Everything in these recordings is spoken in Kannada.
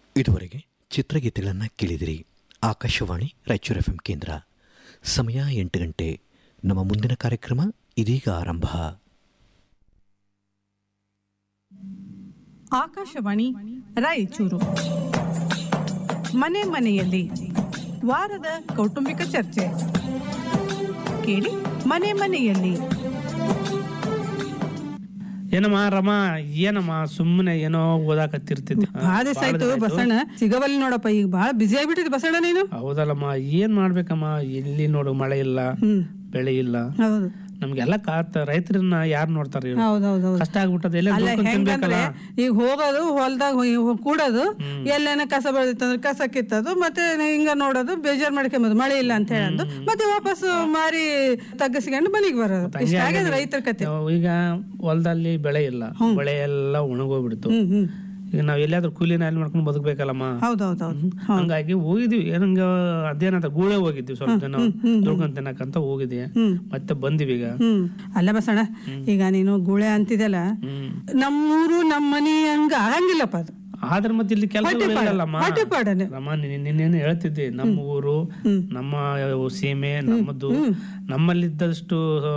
ಇದುವರೆಗೆ ಚಿತ್ರಗೀತೆಗಳನ್ನು ಕೇಳಿದಿರಿ ಆಕಾಶವಾಣಿ ರಾಯಚೂರು ಎಫ್ ಕೇಂದ್ರ ಸಮಯ ಎಂಟು ಗಂಟೆ ನಮ್ಮ ಮುಂದಿನ ಕಾರ್ಯಕ್ರಮ ಇದೀಗ ಆರಂಭ ಆಕಾಶವಾಣಿ ರಾಯಚೂರು ಮನೆ ಮನೆಯಲ್ಲಿ ವಾರದ ಕೌಟುಂಬಿಕ ಚರ್ಚೆ ಕೇಳಿ ಮನೆ ಮನೆಯಲ್ಲಿ ಏನಮ್ಮ ರಮ ಏನಮ್ಮ ಸುಮ್ಮನೆ ಏನೋ ಓದಾಕತ್ತಿರ್ತಿದ್ದೆ ಬಹಳ ದಿವಸ ಆಯ್ತು ಬಸಣ್ಣ ಸಿಗವಲ್ಲಿ ನೋಡಪ್ಪ ಈಗ ಬಹಳ ಬಿಸಿ ಆಗ್ಬಿಟ್ಟಿದೆ ಬಸಣ್ಣ ನೀನು ಹೌದಲ್ಲಮ್ಮ ಏನ್ ಮಾಡ್ಬೇಕಮ್ಮ ಇಲ್ಲಿ ನೋಡು ಮಳೆ ಇಲ್ಲ ಹ್ಮ್ ಬೆಳೆ ಇಲ್ಲ ಹೌದು ನಮ್ಗೆಲ್ಲ ಕಾತ ರೈತರನ್ನ ಯಾರು ನೋಡ್ತಾರ ಇವ್ರು? ಹೌದೌದು ಕಷ್ಟ ಆಗ್ಬಿಟ್ಟದ ಎಲ್ಲ ಅಲ್ಲ ದುಡ್ಕೊಂಡ್ ತಿನ್ಬೇಕಲ್ಲ ಹೆಂಗಂದ್ರೆ ಈಗ ಹೋಗೋದು ಹೊಲ್ದಾಗ ಹೋಗಿ ಕೂಡೋದು ಎಲ್ಲೇನ ಕಸ ಬೆಳೆದಿತ್ತಂದ್ರೆ ಕಸ ಕಿತ್ತದು ಮತ್ತೆ ಹಿಂಗ ನೋಡೋದು ಬೇಜಾರ್ ಮಾಡ್ಕೊಂಬೋದು ಮಳೆ ಇಲ್ಲ ಅಂತ ಹೇಳೋದು ಮತ್ತೆ ವಾಪಸ್ ಮಾರಿ ತಗ್ಗಿಸ್ಕೊಂಡು ಮನೆಗೆ ಬರೋದು ಇಷ್ಟ ಆಗ್ಯದ ರೈತರ ಕತೆ ನಾವು ಈಗ ಹೊಲದಲ್ಲಿ ಬೆಳೆ ಇಲ್ಲ ಬೆಳೆ ಎಲ್ಲ ಒಣಗೋಗ್ಬಿಡ್ತು ಹ್ಮ್ ಹ್ಮ್ ಈಗ ನಾವ್ ಎಲ್ಲಾದ್ರೂ ಕೂಲಿ ನಾಲಿ ಮಾಡ್ಕೊಂಡು ಬದುಕ್ಬೇಕಲ್ಲಮ್ಮ ಹೌದೌದೌದು ಹಂಗಾಗಿ ಹೋಗಿದ್ವಿ ಏನಂಗ ಅದೇನಂತ ಗೂಳೆ ಹೋಗಿದ್ವಿ ಸ್ವಲ್ಪ ಜನ ದುಡ್ಕೊಂಡ್ ತಿನ್ನಕಂತ ಹೋಗಿದ್ವಿ ಹ್ಮ್. ಮತ್ತೆ ಬಂದಿವಿ ಈಗ ಹ್ಮ್ ಅಲ್ಲ ಬಸಣ್ಣ ಈಗ ನೀನು ಗುಳೆ ಅಂತಿದೆಲ್ಲ ಹ್ಮ್ ನಮ್ಮೂರು ನಮ್ಮ ಮನಿ ಹಂಗ ಆಗಂಗಿಲ್ಲಪ್ಪ ಅದು ಆದ್ರೆ ಮತ್ತೆ ಇಲ್ಲಿ ಕೆಲಸ ಇಲ್ಲಲ್ಲಮ್ಮ ಹೊಟ್ಟೆಪಾಡನೆ ರಮ್ಮ ನಿನ್ನೇನು ಹೇಳ್ತಿದ್ದೆ ನಮ್ಮ ಊರು ನಮ್ಮ ಸೀಮೆ ನಮ್ಮದು ನಮ್ಮಲ್ಲಿದ್ದಷ್ಟು ಆ,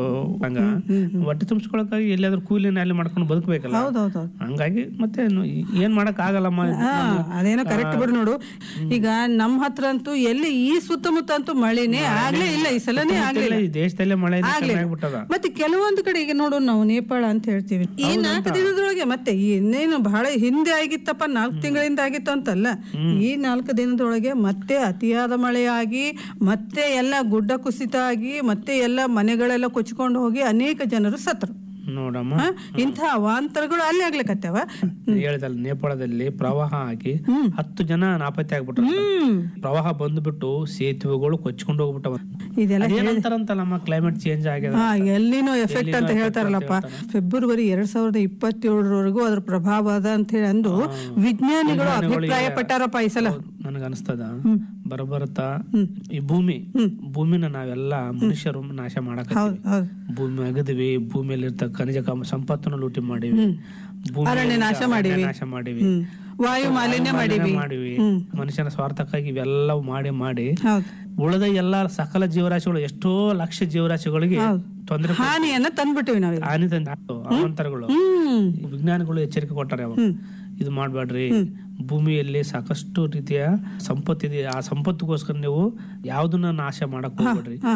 ಹಂಗ ಹೊಟ್ಟೆ ತುಂಬಿಸ್ಕೊಳಕ್ಕಾಗಿ ಎಲ್ಲಿಯಾದ್ರೂ ಕೂಲಿ ನಾಲಿ ಮಾಡ್ಕೊಂಡು ಬದುಕಬೇಕಲ್ಲ ಹೌದೌದು ಹಂಗಾಗಿ ಮತ್ತೆ ಏನು- ಏನ್ ಮಾಡಕ್ ಆಗಲ್ಲಮ್ಮ ಹಾ ಅದೇನೋ ಕರೆಕ್ಟ್ ಬಿಡು ನೋಡು ಈಗ ನಮ್ಮ ಹತ್ರ ಅಂತೂ ಎಲ್ಲಿ ಈ ಸುತ್ತಮುತ್ತ ಅಂತೂ ಮಳೆನೇ ಆಗ್ಲೇ ಇಲ್ಲ ಈ ಸಲನೇ ಆಗ್ಲಿಲ್ಲ ಈ ದೇಶದಲ್ಲೇ ಮಳೆ ಕಮ್ಮಿ ಆಗ್ಬಿಟ್ಟದ ಮತ್ತೆ ಕೆಲವೊಂದು ಕಡೆ ಈಗ ನೋಡು ನಾವು ನೇಪಾಳ ಅಂತ ಹೇಳ್ತೀವಿ ಈ ನಾಲ್ಕು ದಿನದೊಳಗೆ ಮತ್ತೆ ಇನ್ನೇನು ಬಹಳ ಹಿಂದೆ ಆಗಿತ್ತಪ್ಪ ನಾಲ್ಕು ತಿಂಗಳಿಂದ ಆಗಿತ್ತು ಅಂತಲ್ಲ ಈ ನಾಲ್ಕು ದಿನದೊಳಗೆ ಮತ್ತೆ ಅತಿಯಾದ ಮಳೆಯಾಗಿ ಮತ್ತೆ ಎಲ್ಲ ಗುಡ್ಡ ಕುಸಿತ ಆಗಿ ಮತ್ತೆ ಎಲ್ಲ ಮನೆಗಳೆಲ್ಲ ಕೊಚ್ಕೊಂಡು ಹೋಗಿ ಅನೇಕ ಜನರು ಸತ್ರು ನೋಡಮ್ಮ ಹ? ಇಂಥ ಅವಾಂತರಗಳು ಅಲ್ಲಿ ಆಗ್ಲಿಕತ್ತವ ಹೇಳಿದಲ್ಲ ನೇಪಾಳದಲ್ಲಿ ಪ್ರವಾಹ ಆಗಿ ಹತ್ತು ಜನ ನಾಪತ್ತೆ ಆಗ್ಬಿಟ್ರು ಹ್ಮ್ ಪ್ರವಾಹ ಬಂದ್ಬಿಟ್ಟು ಸೇತುವೆಗಳು ಕೊಚ್ಕೊಂಡು ಹೋಗ್ಬಿಟ್ಟವ ಇದೆಲ್ಲ ಅದೇನಂತಾರಂತಲ್ಲಮ್ಮ ಕ್ಲೈಮೇಟ್ ಚೇಂಜ್ ಆಗಿದೆ ಹಾ ಎಲ್ಲಿನೋ ಎಫೆಕ್ಟ್ ಅಂತ ಹೇಳ್ತಾರಲ್ಲಪ್ಪ ಫೆಬ್ರವರಿ ಎರಡ್ ಸಾವಿರದ ಇಪ್ಪತ್ತೇಳರವರೆಗೂ ಅದ್ರ ಪ್ರಭಾವ ಅದ ಅಂತ ಹೇಳಿ ಅಂದು ವಿಜ್ಞಾನಿಗಳು ಅಭಿಪ್ರಾಯ ಪಟ್ಟಾರಪ್ಪ ಈ ಸಲ ನನಗ ಅನಿಸ್ತದ ಬರಬರ್ತಾ ಈ ಭೂಮಿ ಭೂಮಿನ ನಾವೆಲ್ಲ ಮನುಷ್ಯರು ನಾಶ ಮಾಡಕ ಹೌದು ಹೌದು ಭೂಮಿ ಅಗದ್ವಿ ಭೂಮಿಯಲ್ಲಿ ಇರ್ತಕ್ಕ ಖನಿಜ ಕಮ್ಮ ಸಂಪತ್ತನ್ನು ಲೂಟಿ ಮಾಡಿವಿ ಭೂಮಿ ಅರಣ್ಯ ನಾಶ ಮಾಡಿವಿ. ನಾಶ ಮಾಡಿವಿ ಹ್ಮ್ ವಾಯು ಮಾಲಿನ್ಯ ಮಾಡಿವಿ ಮಾಡಿವಿ ಮನುಷ್ಯನ ಸ್ವಾರ್ಥಕ್ಕಾಗಿ ಇವೆಲ್ಲ ಮಾಡಿ ಮಾಡಿ ಹೌದು ಉಳಿದ ಎಲ್ಲ ಸಕಲ ಜೀವರಾಶಿಗಳು ಎಷ್ಟೋ ಲಕ್ಷ ಜೀವರಾಶಿಗಳಿಗೆ ತೊಂದರೆ ಹಾನಿಯನ್ನ ತಂದ್ಬಿಟ್ಟಿವಿ ನಾವೀಗ ಹಾನಿ ತಂದ ಅವಾಂತರಗಳು ಹ್ಮ್ ವಿಜ್ಞಾನಿಗಳು ಎಚ್ಚರಿಕೆ ಕೊಟ್ಟಾರೆ ಅವಾಗ ಇದು ಮಾಡಬೇಡ್ರಿ ಭೂಮಿಯಲ್ಲಿ ಸಾಕಷ್ಟು ರೀತಿಯ ಸಂಪತ್ತಿದೆ ಆ ಸಂಪತ್ತಿಗೋಸ್ಕರ ನೀವು ಯಾವ್ದನ್ನ ನಾಶ ಮಾಡಕ್ ಹೋಗ್ಬೇಡ್ರಿ